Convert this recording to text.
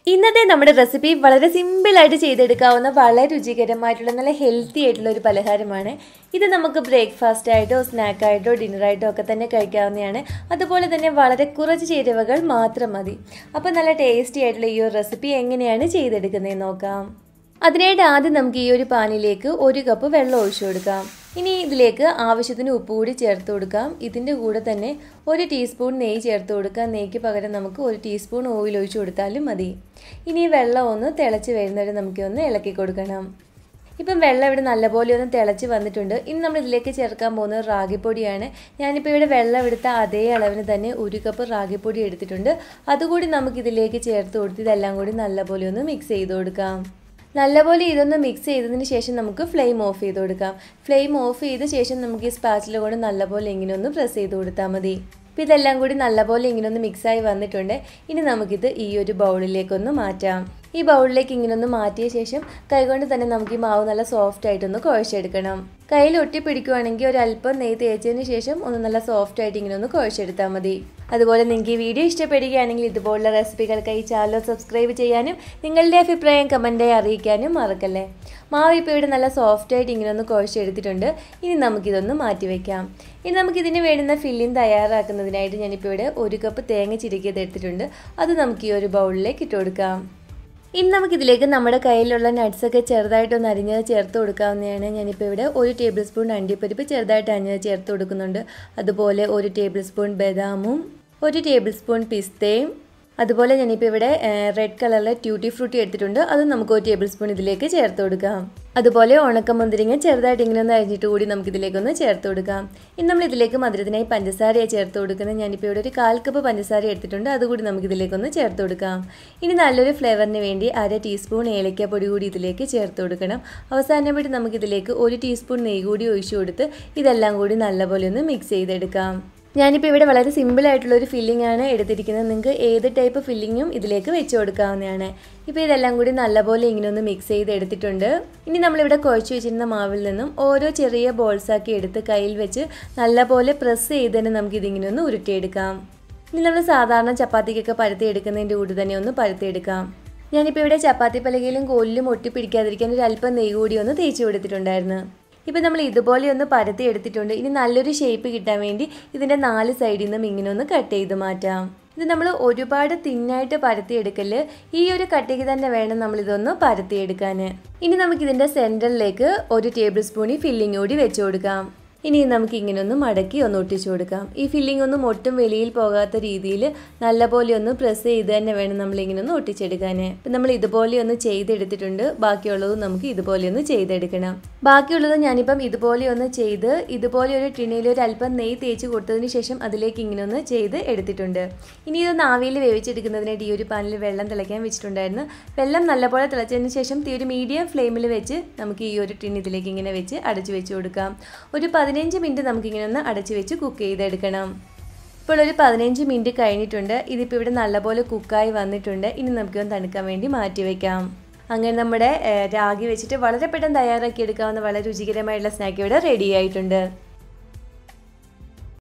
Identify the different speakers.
Speaker 1: ഇന്നത്തെ നമ്മുടെ റെസിപ്പി വളരെ സിമ്പിളായിട്ട് ചെയ്തെടുക്കാവുന്ന വളരെ രുചികരമായിട്ടുള്ള നല്ല ഹെൽത്തി ആയിട്ടുള്ള ഒരു പലഹാരമാണ് ഇത് നമുക്ക് ബ്രേക്ക്ഫാസ്റ്റ് ആയിട്ടോ സ്നാക്കായിട്ടോ ഡിന്നറായിട്ടോ ഒക്കെ തന്നെ കഴിക്കാവുന്നതാണ് അതുപോലെ തന്നെ വളരെ കുറച്ച് ചേരുവകൾ മാത്രം മതി അപ്പോൾ നല്ല ടേസ്റ്റി ആയിട്ടുള്ള ഈ ഒരു റെസിപ്പി എങ്ങനെയാണ് ചെയ്തെടുക്കുന്നത് നോക്കാം അതിനായിട്ട് ആദ്യം നമുക്ക് ഈ ഒരു പാനിലേക്ക് ഒരു കപ്പ് വെള്ളം ഒഴിച്ചു കൊടുക്കാം ഇനി ഇതിലേക്ക് ആവശ്യത്തിന് ഉപ്പ് കൂടി ചേർത്ത് കൊടുക്കാം ഇതിൻ്റെ കൂടെ തന്നെ ഒരു ടീസ്പൂൺ നെയ്യ് ചേർത്ത് കൊടുക്കാം നെയ്ക്ക് പകരം നമുക്ക് ഒരു ടീസ്പൂൺ ഓയിൽ ഒഴിച്ചു കൊടുത്താലും മതി ഇനി ഈ വെള്ളം ഒന്ന് തിളച്ച് വരുന്നവരെ നമുക്ക് ഒന്ന് ഇളക്കി കൊടുക്കണം ഇപ്പം വെള്ളം ഇവിടെ നല്ലപോലെ ഒന്ന് തിളച്ച് വന്നിട്ടുണ്ട് ഇനി നമ്മൾ ഇതിലേക്ക് ചേർക്കാൻ പോകുന്നത് റാഗിപ്പൊടിയാണ് ഞാനിപ്പോൾ ഇവിടെ വെള്ളം എടുത്ത അതേ അളവിന് തന്നെ ഒരു കപ്പ് റാഗിപ്പൊടി എടുത്തിട്ടുണ്ട് അതുകൂടി നമുക്ക് ഇതിലേക്ക് ചേർത്ത് കൊടുത്ത് ഇതെല്ലാം കൂടി നല്ലപോലെ ഒന്ന് മിക്സ് ചെയ്ത് കൊടുക്കാം നല്ലപോലെ ഇതൊന്ന് മിക്സ് ചെയ്തതിന് ശേഷം നമുക്ക് ഫ്ലെയിം ഓഫ് ചെയ്ത് കൊടുക്കാം ഫ്ലെയിം ഓഫ് ചെയ്ത ശേഷം നമുക്ക് ഈ സ്പാച്ചില കൊണ്ട് നല്ലപോലെ ഇങ്ങനെ ഒന്ന് പ്രസ് ചെയ്ത് കൊടുത്താൽ മതി അപ്പോൾ ഇതെല്ലാം കൂടി നല്ലപോലെ ഇങ്ങനെ ഒന്ന് മിക്സായി വന്നിട്ടുണ്ട് ഇനി നമുക്കിത് ഈ ഒരു ബൗളിലേക്കൊന്ന് മാറ്റാം ഈ ബൗളിലേക്ക് ഇങ്ങനെ ഒന്ന് മാറ്റിയ ശേഷം കൈകൊണ്ട് തന്നെ നമുക്ക് ഈ മാവ് നല്ല സോഫ്റ്റ് ആയിട്ടൊന്ന് കുഴച്ചെടുക്കണം കയ്യിൽ ഒട്ടി പിടിക്കുവാണെങ്കിൽ ഒരു അല്പം നെയ്യ് തേച്ചതിന് ശേഷം ഒന്ന് നല്ല സോഫ്റ്റ് ആയിട്ട് ഇങ്ങനെ ഒന്ന് കുഴച്ചെടുത്താൽ മതി അതുപോലെ നിങ്ങൾക്ക് ഈ വീഡിയോ ഇഷ്ടപ്പെടുകയാണെങ്കിൽ ഇതുപോലുള്ള റെസിപ്പികൾക്കായി ചാനൽ സബ്സ്ക്രൈബ് ചെയ്യാനും നിങ്ങളുടെ അഭിപ്രായം കമൻറ്റായി അറിയിക്കാനും മറക്കല്ലേ മാവ് ഇപ്പോൾ ഇവിടെ നല്ല സോഫ്റ്റ് ആയിട്ട് ഇങ്ങനെ ഒന്ന് കുഴച്ചെടുത്തിട്ടുണ്ട് ഇനി നമുക്കിതൊന്ന് മാറ്റി വയ്ക്കാം ഇനി നമുക്കിതിന് വേണ്ടുന്ന ഫില്ലിംഗ് തയ്യാറാക്കുന്നതിനായിട്ട് ഞാനിപ്പോൾ ഇവിടെ ഒരു കപ്പ് തേങ്ങ ചിരിക്കിയത് എടുത്തിട്ടുണ്ട് അത് നമുക്ക് ഈ ഒരു ബൗളിലേക്ക് ഇട്ട് കൊടുക്കാം ഇനി നമുക്കിതിലേക്ക് നമ്മുടെ കയ്യിലുള്ള നട്ട്സൊക്കെ ചെറുതായിട്ടൊന്ന് അരിഞ്ഞത് ചേർത്ത് കൊടുക്കാവുന്നതാണ് ഞാനിപ്പോൾ ഇവിടെ ഒരു ടേബിൾ സ്പൂൺ അണ്ടിപ്പരിപ്പ് ചെറുതായിട്ട് അരിഞ്ഞത് ചേർത്ത് കൊടുക്കുന്നുണ്ട് അതുപോലെ ഒരു ടേബിൾ സ്പൂൺ ബദാമും ഒരു ടേബിൾ സ്പൂൺ പിസ്തയും അതുപോലെ ഞാനിപ്പോൾ ഇവിടെ റെഡ് കളറിലെ ട്യൂട്ടി ഫ്രൂട്ടി എടുത്തിട്ടുണ്ട് അത് നമുക്ക് ഒരു ടേബിൾ സ്പൂൺ ഇതിലേക്ക് ചേർത്ത് കൊടുക്കാം അതുപോലെ ഉണക്കമുന്തിരിങ്ങ ചെറുതായിട്ട് ഇങ്ങനെ ഒന്ന് അരിഞ്ഞിട്ട് കൂടി നമുക്ക് ഇതിലേക്കൊന്ന് ചേർത്ത് കൊടുക്കാം ഇനി നമ്മൾ ഇതിലേക്ക് മധുരത്തിനായി പഞ്ചസാരയാണ് ചേർത്ത് കൊടുക്കുന്നത് ഞാനിപ്പോൾ ഇവിടെ ഒരു കാൽ കപ്പ് പഞ്ചസാര എടുത്തിട്ടുണ്ട് അതുകൂടി നമുക്ക് ഇതിലേക്കൊന്ന് ചേർത്ത് കൊടുക്കാം ഇനി നല്ലൊരു ഫ്ലേവറിന് വേണ്ടി അര ടീസ്പൂൺ ഏലക്ക പൊടി കൂടി ഇതിലേക്ക് ചേർത്ത് കൊടുക്കണം അവസാനമായിട്ട് നമുക്കിതിലേക്ക് ഒരു ടീസ്പൂൺ നെയ്യ് കൂടി ഒഴിച്ചു കൊടുത്ത് ഇതെല്ലാം കൂടി നല്ലപോലെ ഒന്ന് മിക്സ് ചെയ്തെടുക്കാം ഞാനിപ്പോൾ ഇവിടെ വളരെ സിമ്പിൾ ആയിട്ടുള്ള ഒരു ഫില്ലിംഗ് ആണ് എടുത്തിരിക്കുന്നത് നിങ്ങൾക്ക് ഏത് ടൈപ്പ് ഫില്ലിങ്ങും ഇതിലേക്ക് വെച്ച് കൊടുക്കാവുന്നതാണ് ഇപ്പോൾ ഇതെല്ലാം കൂടി നല്ലപോലെ ഇങ്ങനെ ഒന്ന് മിക്സ് ചെയ്ത് എടുത്തിട്ടുണ്ട് ഇനി നമ്മളിവിടെ കുഴച്ച് വെച്ചിരുന്ന മാവിൽ നിന്നും ഓരോ ചെറിയ ബോൾസാക്കി എടുത്ത് കയ്യിൽ വെച്ച് നല്ലപോലെ പ്രസ് ചെയ്ത് തന്നെ നമുക്ക് ഇതിങ്ങനെ ഒന്ന് ഉരുട്ടിയെടുക്കാം ഇനി നമ്മൾ സാധാരണ ചപ്പാത്തിക്കൊക്കെ പരത്തി എടുക്കുന്നതിൻ്റെ കൂടി തന്നെ ഒന്ന് പരത്തിയെടുക്കാം ഞാനിപ്പോൾ ഇവിടെ ചപ്പാത്തി പലകയിലും കോലിലും ഒട്ടിപ്പിടിക്കാതിരിക്കാൻ ഒരു അല്പം നെയ്യ് കൂടി ഒന്ന് തേച്ച് കൊടുത്തിട്ടുണ്ടായിരുന്നു ഇപ്പം നമ്മൾ ഇതുപോലെ ഒന്ന് പരത്തി എടുത്തിട്ടുണ്ട് ഇനി നല്ലൊരു ഷേപ്പ് കിട്ടാൻ വേണ്ടി ഇതിൻ്റെ നാല് സൈഡിൽ നിന്നും ഇങ്ങനെ ഒന്ന് കട്ട് ചെയ്ത് മാറ്റാം ഇത് നമ്മൾ ഒരുപാട് തിന്നായിട്ട് പരത്തിയെടുക്കല് ഈ ഒരു കട്ടിക്ക് തന്നെ വേണം നമ്മൾ ഇതൊന്ന് പരത്തിയെടുക്കാൻ ഇനി നമുക്കിതിൻ്റെ സെൻറ്ററിലേക്ക് ഒരു ടേബിൾ സ്പൂണിൽ ഫില്ലിംഗ് കൂടി വെച്ച് കൊടുക്കാം ഇനി നമുക്ക് ഇങ്ങനെ ഒന്ന് മടക്കി ഒന്ന് ഒട്ടിച്ചു കൊടുക്കാം ഈ ഫില്ലിംഗ് ഒന്നും ഒട്ടും വെളിയിൽ പോകാത്ത രീതിയിൽ നല്ലപോലെ ഒന്ന് പ്രസ് ചെയ്ത് തന്നെ വേണം നമ്മൾ ഇങ്ങനെ ഒന്ന് ഒട്ടിച്ചെടുക്കാൻ ഇപ്പം നമ്മൾ ഇതുപോലെ ഒന്ന് ചെയ്തെടുത്തിട്ടുണ്ട് ബാക്കിയുള്ളത് നമുക്ക് ഇതുപോലെ ഒന്ന് ചെയ്തെടുക്കണം ബാക്കിയുള്ളത് ഞാനിപ്പം ഇതുപോലെ ഒന്ന് ചെയ്ത് ഇതുപോലെ ഒരു ടിണിയിൽ ഒരു അല്പം നെയ്യ് തേച്ച് കൊടുത്തതിന് ശേഷം അതിലേക്ക് ഇങ്ങനെ ഒന്ന് ചെയ്ത് എടുത്തിട്ടുണ്ട് ഇനി ഇതൊന്ന് ആവിയിൽ വേവിച്ചെടുക്കുന്നതിനായിട്ട് ഈ ഒരു പാനിൽ വെള്ളം തിളയ്ക്കാൻ വെച്ചിട്ടുണ്ടായിരുന്നു വെള്ളം നല്ലപോലെ തിളച്ചതിന് ശേഷം തീ ഒരു മീഡിയം ഫ്ലെയിമിൽ വെച്ച് നമുക്ക് ഈ ഒരു ടിൻ ഇതിലേക്ക് ഇങ്ങനെ വെച്ച് അടച്ചു വെച്ച് കൊടുക്കാം ഒരു പതിനഞ്ച് മിനിറ്റ് നമുക്കിങ്ങനെ ഒന്ന് അടച്ചു വെച്ച് കുക്ക് ചെയ്തെടുക്കണം ഇപ്പോൾ ഒരു പതിനഞ്ച് മിനിറ്റ് കഴിഞ്ഞിട്ടുണ്ട് ഇതിപ്പോൾ ഇവിടെ നല്ലപോലെ കുക്കായി വന്നിട്ടുണ്ട് ഇനി നമുക്കൊന്ന് തണുക്കാൻ വേണ്ടി മാറ്റി വയ്ക്കാം അങ്ങനെ നമ്മുടെ രാഗി വെച്ചിട്ട് വളരെ പെട്ടെന്ന് തയ്യാറാക്കി എടുക്കാവുന്ന വളരെ രുചികരമായിട്ടുള്ള സ്നാക്ക് ഇവിടെ റെഡി ആയിട്ടുണ്ട്